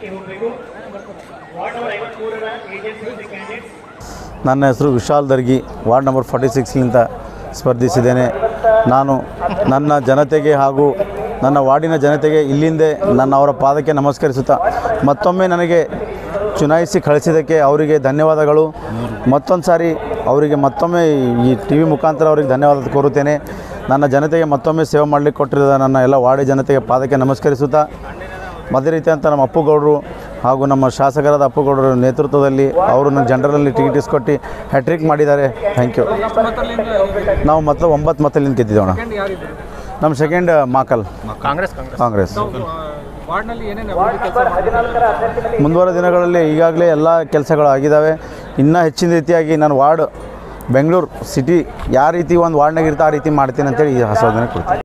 ವೇದಿಕೆ ಹೋಗಬೇಕು ward number ಐವತ್ಮೂರರ ಏಜೆನ್ಸಿ ಮತ್ತು ಕ್ಯಾಂಡಿಡೇಟ್ಸ್ ನನ್ನ ಹೆಸರು Vishal Dargi ward number forty ಸಿಕ್ಸ್ಲಿಂದ ಸ್ಪರ್ಧಿಸಿದ್ದೇನೆ ನಾನು ನನ್ನ ಜನತೆಗೆ ಹಾಗೂ ನನ್ನ ವಾರ್ಡಿನ ಜನತೆಗೆ ಇಲ್ಲಿಂದೆ ನನ್ನ ಅವರ ಪಾದಕ್ಕೆ ನಮಸ್ಕರಿಸುತ್ತಾ ಮತ್ತೊಮ್ಮೆ ನನಗೆ ಚುನಾಯಿಸಿ ಕಳಿಸಿದ್ದಕ್ಕೆ ಅವರಿಗೆ ಧನ್ಯವಾದಗಳು ಮತ್ತೊಂದು ಸಾರಿ ಅವರಿಗೆ ಮತ್ತೊಮ್ಮೆ ಈ ಟಿ ವಿ ಮುಖಾಂತರ ಅವರಿಗೆ ಧನ್ಯವಾದ ಕೋರುತ್ತೇನೆ ನನ್ನ ಜನತೆಗೆ ಮತ್ತೊಮ್ಮೆ ಸೇವೆ ಮಾಡಲಿಕ್ಕೆ ಕೊಟ್ಟಿರುವ ನನ್ನ ಎಲ್ಲ ವಾರ್ಡಿ ಜನತೆಗೆ ಪಾದಕ್ಕೆ ನಮಸ್ಕರಿಸುತ್ತಾ ಅದೇ ರೀತಿ ಅಂತ ನಮ್ಮ ಅಪ್ಪುಗೌಡರು ಹಾಗೂ ನಮ್ಮ ಶಾಸಕರಾದ ಅಪ್ಪುಗೌಡರ ನೇತೃತ್ವದಲ್ಲಿ ಅವರು ನನ್ನ ಜನರಲ್ಲಿ ಟಿಕೆಟ್ ಇಸ್ಕೊಟ್ಟು ಹ್ಯಾಟ್ರಿಕ್ ಮಾಡಿದ್ದಾರೆ ಥ್ಯಾಂಕ್ ಯು ನಾವು ಮೊದಲು ಒಂಬತ್ತು ಮತದಿಂದ ಗೆದ್ದಿದ್ದೇವೆ ಅಣ್ಣ ನಮ್ಮ ಸೆಕೆಂಡ್ ಮಾಕಲ್ ಕಾಂಗ್ರೆಸ್ ಕಾಂಗ್ರೆಸ್ ವಾರ್ಡ್ನಲ್ಲಿ ಏನೇನು ಅಭಿವೃದ್ಧಿ ಕೆಲಸ ಮಾಡಿದ್ದೀರಾ ಮುಂದುವರೆದ ದಿನಗಳಲ್ಲಿ ಈಗಾಗಲೇ ಎಲ್ಲ ಕೆಲಸಗಳು ಆಗಿದ್ದಾವೆ ಇನ್ನೂ ಹೆಚ್ಚಿನ ರೀತಿಯಾಗಿ ನಾನು ವಾರ್ಡ್ ಬೆಂಗಳೂರು ಸಿಟಿ ಯಾವ ರೀತಿ ಒಂದು ವಾರ್ಡ್ನಾಗ ಇರ್ತಾ ಆ ರೀತಿ ಮಾಡ್ತೀನಿ ಅಂತೇಳಿ ಈ ಆಸ್ವಾದನೆ ಕೊಡ್ತೀನಿ